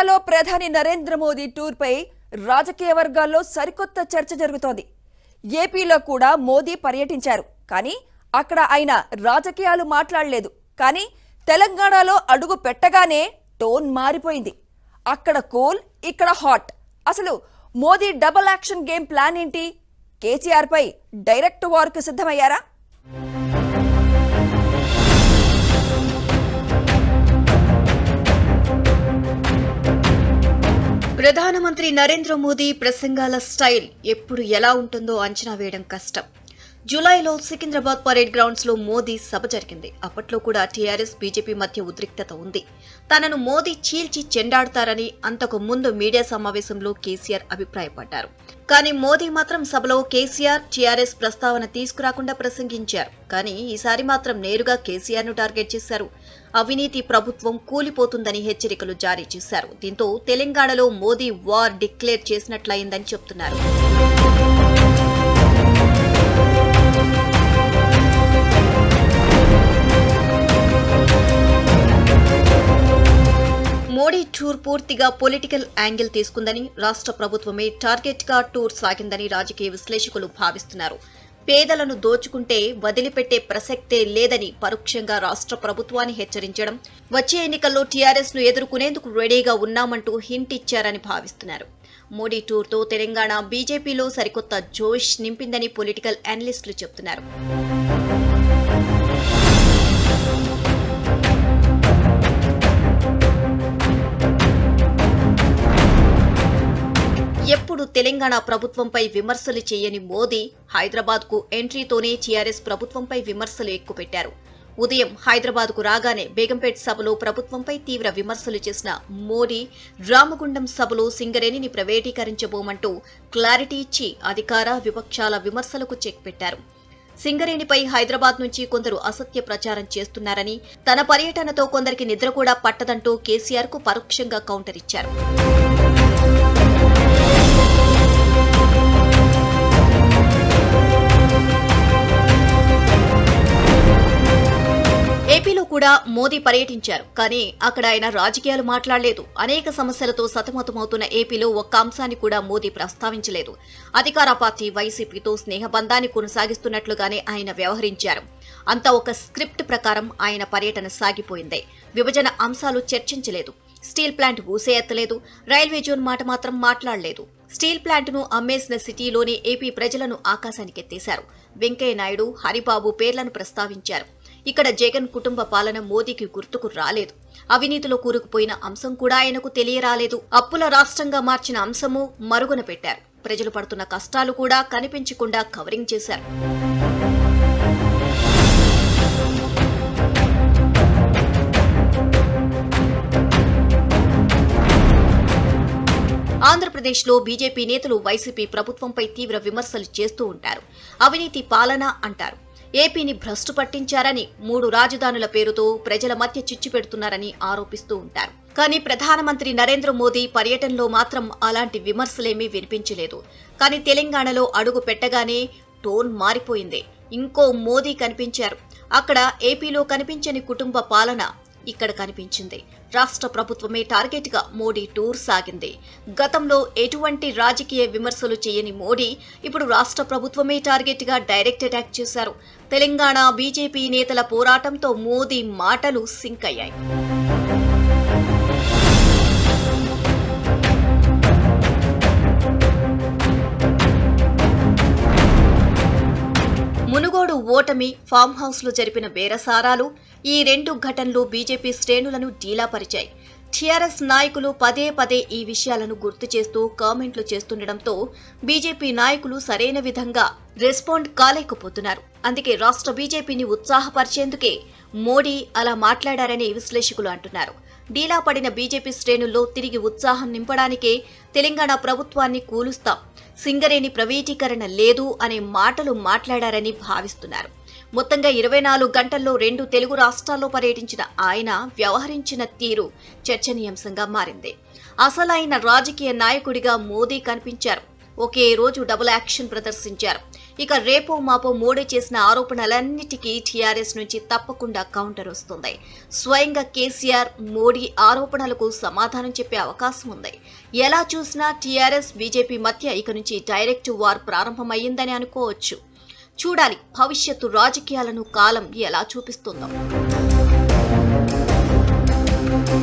తెలంగాణలో ప్రధాని నరేంద్ర మోదీ టూర్పై రాజకీయ వర్గాల్లో సరికొత్త చర్చ జరుగుతోంది ఏపీలో కూడా మోదీ పర్యటించారు కానీ అక్కడ ఆయన రాజకీయాలు మాట్లాడలేదు కానీ తెలంగాణలో అడుగు పెట్టగానే టోన్ మారిపోయింది అక్కడ కూల్ ఇక్కడ హాట్ అసలు Modi double action game plan ఏంటి కేసీఆర్ పై డైరెక్ట్ వార్కు సిద్ధమయ్యారా ప్రధానమంత్రి నరేంద్ర మోదీ ప్రసంగాల స్టైల్ ఎప్పుడు ఎలా ఉంటుందో అంచనా వేయడం కష్టం జూలైలో సికింద్రాబాద్ పరేడ్ గ్రౌండ్స్ లో మోదీ సభ జరిగింది అప్పట్లో కూడా టీఆర్ఎస్ బీజేపీ మధ్య ఉద్రిక్తత ఉంది తనను మోదీ చీల్చి చెండాడతారని అంతకు ముందు మీడియా సమావేశంలో కేసీఆర్ అభిప్రాయపడ్డారు కానీ మోదీ మాత్రం సభలో కేసీఆర్ టీఆర్ఎస్ ప్రస్తావన తీసుకురాకుండా ప్రసంగించారు కానీ ఈసారి మాత్రం నేరుగా కేసీఆర్ ను టార్గెట్ చేశారు అవినీతి ప్రభుత్వం కూలిపోతుందని హెచ్చరికలు జారీ చేశారు దీంతో తెలంగాణలో మోదీ వార్ డిక్లేర్ చేసినట్లయిందని చెప్తున్నారు మోడీ టూర్ పూర్తిగా పొలిటికల్ యాంగిల్ తీసుకుందని రాష్ట్ర ప్రభుత్వమే టార్గెట్ గా టూర్ సాగిందని రాజకీయ విశ్లేషకులు భావిస్తున్నారు పేదలను దోచుకుంటే వదిలిపెట్టే ప్రసక్తే లేదని పరోక్షంగా రాష్ట్ర ప్రభుత్వాన్ని హెచ్చరించడం వచ్చే ఎన్నికల్లో టీఆర్ఎస్ ను ఎదుర్కొనేందుకు రెడీగా ఉన్నామంటూ హింట్ ఇచ్చారని భావిస్తున్నారు మోడీ టూర్తో తెలంగాణ బీజేపీలో సరికొత్త జోష్ నింపిందని పొలిటికల్ అనలిస్టులు చెబుతున్నారు ఎప్పుడు తెలంగాణ ప్రభుత్వంపై విమర్శలు చేయని మోదీ హైదరాబాద్ కు ఎంట్రీతోనే టీఆర్ఎస్ ప్రభుత్వంపై విమర్శలు ఎక్కుపెట్టారు ఉదయం హైదరాబాద్ కు రాగానే బేగంపేట్ సభలో ప్రభుత్వంపై తీవ్ర విమర్శలు చేసిన మోడీ రామగుండం సభలో సింగరేణిని ప్రైవేటీకరించబోమంటూ క్లారిటీ ఇచ్చి అధికార విపక్షాల విమర్శలకు చెక్ పెట్టారు సింగరేణిపై హైదరాబాద్ నుంచి కొందరు అసత్య ప్రచారం చేస్తున్నారని తన పర్యటనతో కొందరికి నిద్ర కూడా పట్టదంటూ కేసీఆర్ కు పరోక్షంగా కౌంటర్ ఇచ్చారు ఏపీలో కూడా మోదీ పర్యటించారు కానీ అక్కడ ఆయన రాజకీయాలు మాట్లాడలేదు అనేక సమస్యలతో సతమతమవుతున్న ఏపీలో ఒక్క అంశాన్ని కూడా మోదీ ప్రస్తావించలేదు అధికార పార్టీ వైసీపీతో స్నేహబంధాన్ని కొనసాగిస్తున్నట్లుగానే ఆయన వ్యవహరించారు అంతా ఒక స్క్రిప్ట్ ప్రకారం ఆయన పర్యటన సాగిపోయింది విభజన అంశాలు చర్చించలేదు స్టీల్ ప్లాంట్ ఊసే ఎత్తలేదు రైల్వే జోన్ మాట మాత్రం మాట్లాడలేదు స్టీల్ ప్లాంట్ ను అమ్మేసిన సిటీలోని ఏపీ ప్రజలను ఆకాశానికెత్తేశారు వెంకయ్య నాయుడు హరిబాబు పేర్లను ప్రస్తావించారు ఇక్కడ జగన్ కుటుంబ పాలన మోదీకి గుర్తుకు రాలేదు అవినీతిలో కూరుకుపోయిన అంశం కూడా ఆయనకు తెలియరాలేదు అప్పుల రాష్ట్రంగా మార్చిన అంశము మరుగున పెట్టారు ప్రజలు పడుతున్న కష్టాలు కూడా కనిపించకుండా కవరింగ్ చేశారు ఆంధ్రప్రదేశ్లో బీజేపీ నేతలు వైసీపీ ప్రభుత్వంపై తీవ్ర విమర్శలు చేస్తూ ఉంటారు అవినీతి పాలన అంటారు ఏపీని భ్రష్టు పట్టించారని మూడు రాజధానుల పేరుతో ప్రజల మధ్య చిచ్చు పెడుతున్నారని ఆరోపిస్తూ ఉంటారు కానీ ప్రధానమంత్రి నరేంద్ర మోదీ పర్యటనలో మాత్రం అలాంటి విమర్శలేమీ వినిపించలేదు కానీ తెలంగాణలో అడుగు పెట్టగానే టోన్ మారిపోయింది ఇంకో మోదీ కనిపించారు అక్కడ ఏపీలో కనిపించని కుటుంబ పాలన ఇక్కడ కనిపించింది రాష్ట్ర ప్రభుత్వమే టార్గెట్ గా మోడీ టూర్ సాగింది గతంలో ఎటువంటి రాజకీయ విమర్శలు చేయని మోడీ ఇప్పుడు రాష్ట్ర ప్రభుత్వమే టార్గెట్ గా డైరెక్ట్ అటాక్ చేశారు తెలంగాణ బీజేపీ నేతల పోరాటంతో మోదీ మాటలు సింక్ అయ్యాయి మునుగోడు ఓటమి ఫామ్ హౌస్ లో జరిపిన బేరసారాలు ఈ రెండు ఘటనలు బీజేపీ శ్రేణులను డీలాపరిచాయి టీఆర్ఎస్ నాయకులు పదే పదే ఈ విషయాలను గుర్తు చేస్తూ కామెంట్లు చేస్తుండటంతో బీజేపీ నాయకులు సరైన విధంగా రెస్పాండ్ కాలేకపోతున్నారు అందుకే రాష్ట్ర బీజేపీని ఉత్సాహపరిచేందుకే మోడీ అలా మాట్లాడారని విశ్లేషకులు అంటున్నారు డీలా పడిన బీజేపీ శ్రేణుల్లో తిరిగి ఉత్సాహం నింపడానికే తెలంగాణ ప్రభుత్వాన్ని కూలుస్తాం సింగరేణి ప్రైవేటీకరణ లేదు అనే మాటలు మాట్లాడారని భావిస్తున్నారు మొత్తంగా ఇరవై నాలుగు గంటల్లో రెండు తెలుగు రాష్ట్రాల్లో పర్యటించిన ఆయన వ్యవహరించిన తీరు చర్చనీయాంశంగా మారింది అసలైన రాజకీయ నాయకుడిగా మోదీ కనిపించారు ఒకే రోజు డబుల్ యాక్షన్ ప్రదర్శించారు ఇక రేపో మాపో మోడీ చేసిన ఆరోపణలన్నిటికీ టీఆర్ఎస్ నుంచి తప్పకుండా కౌంటర్ వస్తుంది స్వయంగా కేసీఆర్ మోడీ ఆరోపణలకు సమాధానం చెప్పే అవకాశం ఉంది ఎలా చూసినా టీఆర్ఎస్ బీజేపీ మధ్య ఇక నుంచి డైరెక్ట్ వార్ ప్రారంభమయ్యిందని అనుకోవచ్చు చూడాలి భవిష్యత్తు రాజకీయాలను కాలం ఎలా చూపిస్తుందో